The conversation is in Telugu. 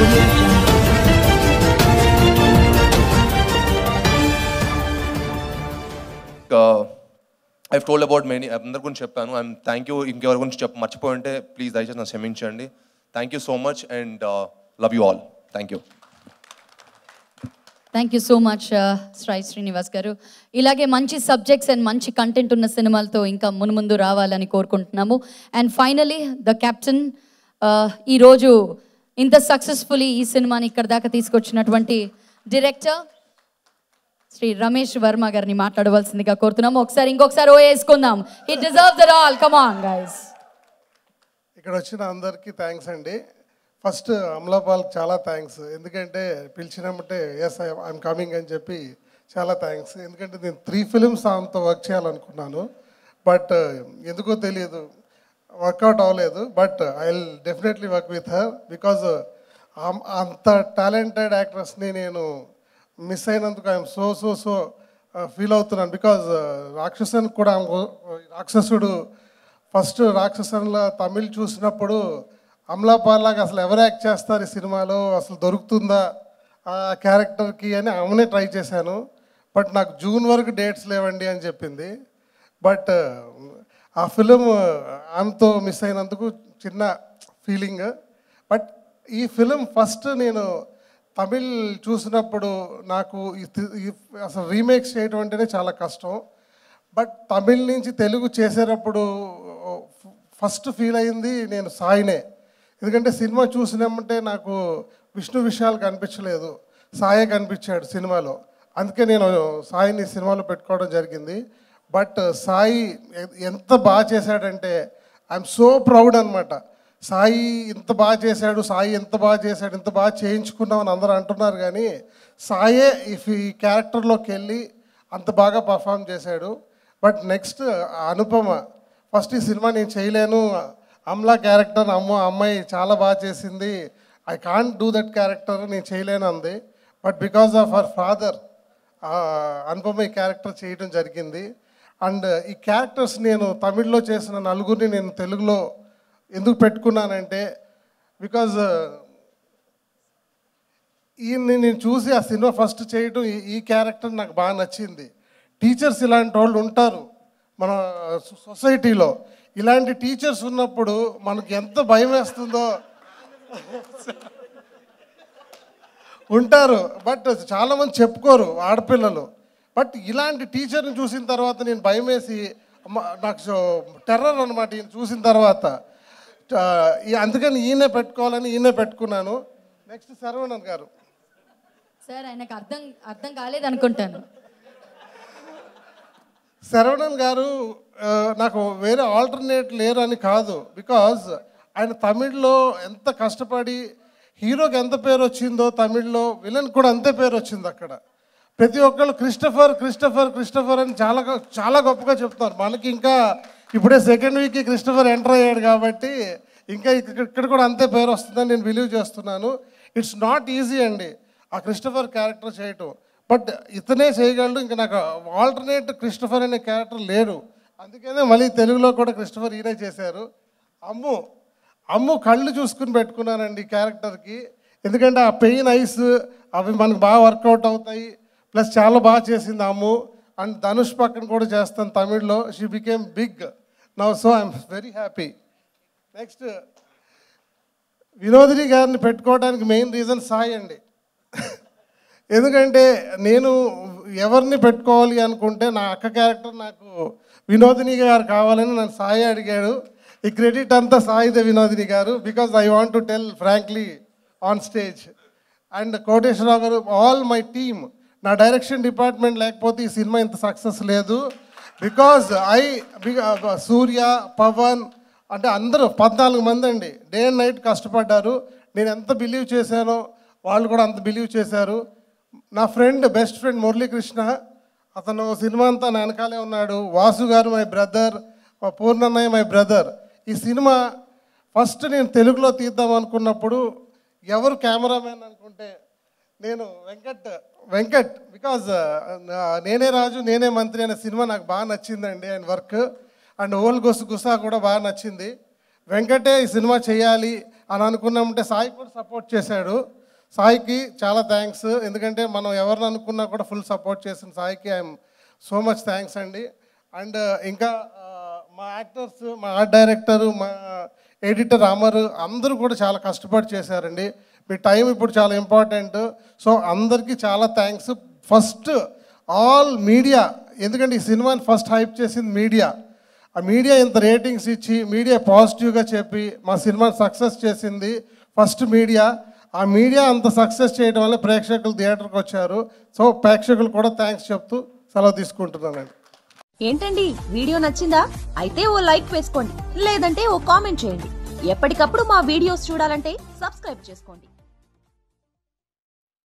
audio jungle. I've told about many అందరి గురించి చెప్పాను ఐఎమ్ థ్యాంక్ యూ ఇంకెవరి గురించి చెప్ప మర్చిపోయి ఉంటే ప్లీజ్ దయచేసి నన్ను క్షమించండి thank you so much and love you all thank you thank you so much శ్రై శ్రీనివాస్ గారు ఇలాగే మంచి సబ్జెక్ట్స్ అండ్ మంచి కంటెంట్ ఉన్న సినిమాలతో ఇంకా మున్ముందు రావాలని కోరుకుంటున్నాము అండ్ ఫైనలీ ద కెప్టెన్ ఈరోజు ఇంత సక్సెస్ఫుల్లీ ఈ సినిమాని ఇక్కడ దాకా తీసుకొచ్చినటువంటి డైరెక్టర్ శ్రీ రమేష్ వర్మ గారిని మాట్లాడవలసిందిగా కోరుతున్నాము ఒకసారి ఇంకొకసారి ఓ వేసుకుందాం he deserve there all come on guys ఇక్కడ వచ్చిన అందరికీ థ్యాంక్స్ అండి ఫస్ట్ అమలాపాల్కి చాలా థ్యాంక్స్ ఎందుకంటే పిలిచినమ్మంటే ఎస్ ఐఎమ్ కమింగ్ అని చెప్పి చాలా థ్యాంక్స్ ఎందుకంటే నేను త్రీ ఫిలిమ్స్ ఆమెతో వర్క్ చేయాలనుకున్నాను బట్ ఎందుకో తెలియదు వర్కౌట్ అవ్వలేదు but I will definitely work with her because అంత టాలెంటెడ్ యాక్ట్రెస్ని నేను మిస్ అయినందుకు I'm so so so feel అవుతున్నాను బికాజ్ రాక్షసన్ కూడా ఆమె- రాక్షసుడు ఫస్ట్ రాక్షసంలో తమిళ్ చూసినప్పుడు అమలాపాల్లాగా అసలు ఎవరు యాక్ట్ చేస్తారు ఈ సినిమాలో అసలు దొరుకుతుందా ఆ క్యారెక్టర్కి అని ఆమెనే ట్రై చేశాను బట్ నాకు జూన్ వరకు డేట్స్ లేవండి అని చెప్పింది బట్ ఆ ఫిలిం ఆమెతో మిస్ అయినందుకు చిన్న ఫీలింగ్ బట్ ఈ ఫిలిం ఫస్ట్ నేను తమిళ్ చూసినప్పుడు నాకు ఈ తి- ఈ అసలు రీమేక్స్ చేయడం అంటేనే చాలా కష్టం బట్ తమిళ్ నుంచి తెలుగు చేసేటప్పుడు ఫస్ట్ ఫీల్ అయింది నేను సాయినే ఎందుకంటే సినిమా చూసినామంటే నాకు విష్ణు విషయాలు కనిపించలేదు సాయే కనిపించాడు సినిమాలో అందుకే నేను సాయిని సినిమాలో పెట్టుకోవడం జరిగింది బట్ సాయి ఎ- ఎంత బాగా చేశాడంటే ఐఎమ్ సో ప్రౌడ్ అనమాట సాయి ఇంత బాగా చేశాడు సాయి ఎంత బాగా చేశాడు ఇంత బాగా చేయించుకున్నాం అని అందరూ అంటున్నారు కానీ సాయే ఇఫ్ ఈ క్యారెక్టర్లోకి వెళ్ళి అంత బాగా పర్ఫామ్ చేశాడు బట్ నెక్స్ట్ అనుపమ ఫస్ట్ ఈ సినిమా నేను చేయలేను అమ్లా క్యారెక్టర్ అమ్మ అమ్మాయి చాలా బాగా చేసింది I can't do that character నేను చేయలేను అంది but because of our father Anupama ఈ క్యారెక్టర్ చేయడం జరిగింది అండ్ ఈ క్యారెక్టర్స్ నేను తమిళ్లో చేసిన నలుగురిని నేను తెలుగులో ఎందుకు పెట్టుకున్నానంటే బికాజ్ ఈయన్ని నేను చూసి ఆ సినిమా ఫస్ట్ చేయడం ఈ- ఈ క్యారెక్టర్ నాకు బాగా నచ్చింది టీచర్స్ ఇలాంటి వాళ్ళు ఉంటారు మన సొ- సొసైటీలో ఇలాంటి టీచర్స్ ఉన్నప్పుడు మనకు ఎంత భయం వేస్తుందో ఉంటారు బట్ చాలామంది చెప్పుకోరు ఆడపిల్లలు బట్ ఇలాంటి టీచర్ని చూసిన తర్వాత నేను భయం వేసి అమ్మ, నాకు టెర్రర్ అనమాట ఈయన చూసిన తర్వాత ఆ, ఈ- అందుకని ఈయనే పెట్టుకోవాలని ఈయనే పెట్టుకున్నాను నెక్స్ట్ శరవణన్ గారు సార్ ఆయనకు అర్థం అర్థం కాలేదనుకుంటాను శరవణన్ గారు ఆ, నాకు వేరే ఆల్టర్నేట్ లేరు అని కాదు బికాజ్ ఆయన తమిళ్లో ఎంత కష్టపడి హీరోకి ఎంత పేరు వచ్చిందో తమిళ్లో విలన్ కూడా అంతే పేరు వచ్చింది అక్కడ ప్రతి ఒక్కళ్ళు క్రిస్టఫర్ క్రిస్టఫర్ క్రిస్టఫర్ అని చాలా గొ- చాలా గొప్పగా చెప్తున్నారు మనకి ఇంకా ఇప్పుడే సెకండ్ వీక్కి క్రిస్టఫర్ ఎంటర్ అయ్యాడు కాబట్టి ఇంకా ఇక్కడ ఇక్కడ కూడా అంతే పేరు వస్తుందని నేను బిలీవ్ చేస్తున్నాను ఇట్స్ నాట్ ఈజీ అండి ఆ క్రిస్టఫర్ క్యారెక్టర్ చేయటం బట్ ఇతనే చేయగలడు ఇంకా నాకు ఆల్టర్నేట్ క్రిస్టఫర్ అనే క్యారెక్టర్ లేడు అందుకనే మళ్ళీ తెలుగులో కూడా క్రిస్టఫర్ ఈయనే చేశారు అమ్ము అమ్ము కళ్ళు చూసుకుని పెట్టుకున్నానండి ఈ క్యారెక్టర్కి ఎందుకంటే ఆ పెయిన్ ఐస్ అవి మనకు బాగా వర్కౌట్ అవుతాయి ప్లస్ చాలా బాగా చేసింది అమ్ము అండ్ ధనుష్ పక్కన కూడా చేస్తాను తమిళ్లో she became big now so I'm very happy next Vinodini గారిని పెట్టుకోవడానికి మెయిన్ రీజన్ సాయి అండి ఎందుకంటే నేను ఎవరిని పెట్టుకోవాలి అనుకుంటే నా అక్క క్యారెక్టర్ నాకు వినోదిని గారు కావాలని నన్ను సాయి అడిగాడు ఈ క్రెడిట్ అంతా సాయిదే Vinodini garu because I want to tell frankly on stage and Koteswararao garu all my team నా డైరెక్షన్ డిపార్ట్మెంట్ లేకపోతే ఈ సినిమా ఇంత సక్సెస్ లేదు బికాజ్ ఐ సూర్య పవన్ అంటే అందరూ పద్నాలుగు మంది అండి డే అండ్ నైట్ కష్టపడ్డారు నేను ఎంత బిలీవ్ చేశానో వాళ్ళు కూడా అంత బిలీవ్ చేశారు నా ఫ్రెండ్ బెస్ట్ ఫ్రెండ్ మురళీకృష్ణ అతను సినిమా అంతా నా వెనకాలే ఉన్నాడు వాసు గారు మై బ్రదర్ పూర్ణన్నయ్య మై బ్రదర్ ఈ సినిమా ఫస్ట్ నేను తెలుగులో తీద్దాం అనుకున్నప్పుడు ఎవరు కెమెరామెన్ అనుకుంటే నేను వెంకట్ వెంకట్ బికాజ్ నేనే రాజు నేనే మంత్రి అనే సినిమా నాకు బాగా నచ్చిందండి ఆయన వర్క్ అండ్ ఓల్ గుస్ గుసా కూడా బాగా నచ్చింది వెంకటే ఈ సినిమా చేయాలి అని అనుకున్నామంటే సాయి కూడా సపోర్ట్ చేశాడు సాయికి చాలా థ్యాంక్స్ ఎందుకంటే మనం ఎవరిని అనుకున్నా కూడా ఫుల్ సపోర్ట్ చేసిన సాయికి ఐఎమ్ సో మచ్ థ్యాంక్స్ అండి అండ్ ఇంకా ఆ, మా యాక్టర్స్ మా ఆర్ట్ డైరెక్టర్ మా ఎడిటర్ అమర్ అందరూ కూడా చాలా కష్టపడి చేశారండి మీ టైం ఇప్పుడు చాలా ఇంపార్టెంట్ సో అందరికీ చాలా థ్యాంక్స్ ఫస్ట్ ఆల్ మీడియా ఎందుకంటే ఈ సినిమాని ఫస్ట్ హైప్ చేసింది మీడియా ఆ మీడియా ఇంత రేటింగ్స్ ఇచ్చి మీడియా పాజిటివ్గా చెప్పి మా సినిమాని సక్సెస్ చేసింది ఫస్ట్ మీడియా ఆ మీడియా అంత సక్సెస్ చేయడం వల్ల ప్రేక్షకులు థియేటర్కి వచ్చారు సో ప్రేక్షకులు కూడా థ్యాంక్స్ చెప్తూ సెలవు తీసుకుంటున్నానండి ఏంటండి వీడియో నచ్చిందా అయితే ఓ లైక్ వేసుకోండి లేదంటే ఓ కామెంట్ చేయండి ఎప్పటికప్పుడు మా వీడియోస్ చూడాలంటే సబ్స్క్రైబ్ చేసుకోండి